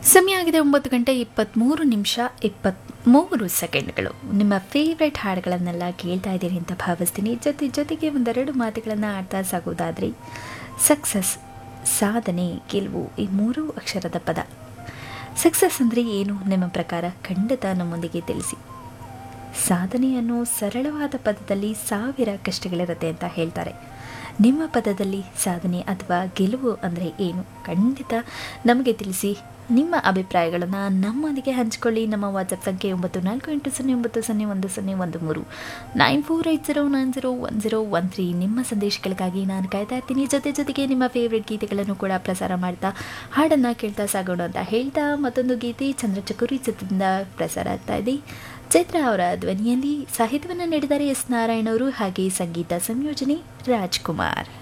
ಸಮಯ ಆಗಿದೆ ಒಂಬತ್ತು ಗಂಟೆ ಇಪ್ಪತ್ತ್ಮೂರು ನಿಮಿಷ ಇಪ್ಪತ್ತ್ಮೂರು ಸೆಕೆಂಡ್ಗಳು ನಿಮ್ಮ ಫೇವ್ರೆಟ್ ಹಾಡುಗಳನ್ನೆಲ್ಲ ಕೇಳ್ತಾ ಇದ್ದೀರಿ ಅಂತ ಭಾವಿಸ್ತೀನಿ ಜೊತೆ ಜೊತೆಗೆ ಒಂದೆರಡು ಮಾತುಗಳನ್ನು ಆಡ್ತಾ ಸಾಗೋದಾದರೆ ಸಕ್ಸಸ್ ಸಾಧನೆ ಗೆಲುವು ಈ ಮೂರೂ ಅಕ್ಷರದ ಪದ ಸಕ್ಸಸ್ ಅಂದರೆ ಏನು ನಿಮ್ಮ ಪ್ರಕಾರ ಖಂಡಿತ ನಮ್ಮೊಂದಿಗೆ ತಿಳಿಸಿ ಸಾಧನೆ ಅನ್ನೋ ಸರಳವಾದ ಪದದಲ್ಲಿ ಸಾವಿರ ಕಷ್ಟಗಳಿರುತ್ತೆ ಅಂತ ಹೇಳ್ತಾರೆ ನಿಮ್ಮ ಪದದಲ್ಲಿ ಸಾಧನೆ ಅಥವಾ ಗೆಲುವು ಅಂದರೆ ಏನು ಖಂಡಿತ ನಮಗೆ ತಿಳಿಸಿ ನಿಮ್ಮ ಅಭಿಪ್ರಾಯಗಳನ್ನು ನಮ್ಮೊಂದಿಗೆ ಹಂಚಿಕೊಳ್ಳಿ ನಮ್ಮ ವಾಟ್ಸಪ್ ಸಂಖ್ಯೆ ಒಂಬತ್ತು ನಾಲ್ಕು ಎಂಟು ಸೊನ್ನೆ ಒಂಬತ್ತು ಸೊನ್ನೆ ಒಂದು ಸೊನ್ನೆ ಒಂದು ಮೂರು nine four eight zero nine zero one zero one three ನಿಮ್ಮ ಸಂದೇಶಗಳಿಗಾಗಿ ನಾನು ಕಾಯ್ತಾ ಇರ್ತೀನಿ ಜೊತೆ ಜೊತೆಗೆ ನಿಮ್ಮ ಫೇವ್ರೆಟ್ ಗೀತೆಗಳನ್ನು ಕೂಡ ಪ್ರಸಾರ ಮಾಡ್ತಾ ಹಾಡನ್ನು ಕೇಳ್ತಾ ಸಾಗೋಣ ಅಂತ ಹೇಳ್ತಾ ಮತ್ತೊಂದು ಗೀತೆ ಚಂದ್ರಚಕುರಿ ಚಿತ್ರದಿಂದ ಪ್ರಸಾರ ಆಗ್ತಾ ಇದೆ ಚೈತ್ರ ಅವರ ಧ್ವನಿಯಲ್ಲಿ ಸಾಹಿತ್ಯವನ್ನು ನೀಡಿದ್ದಾರೆ ಎಸ್ ನಾರಾಯಣ್ ಅವರು ಹಾಗೆ ಸಂಗೀತ ಸಂಯೋಜನೆ ರಾಜ್ಕುಮಾರ್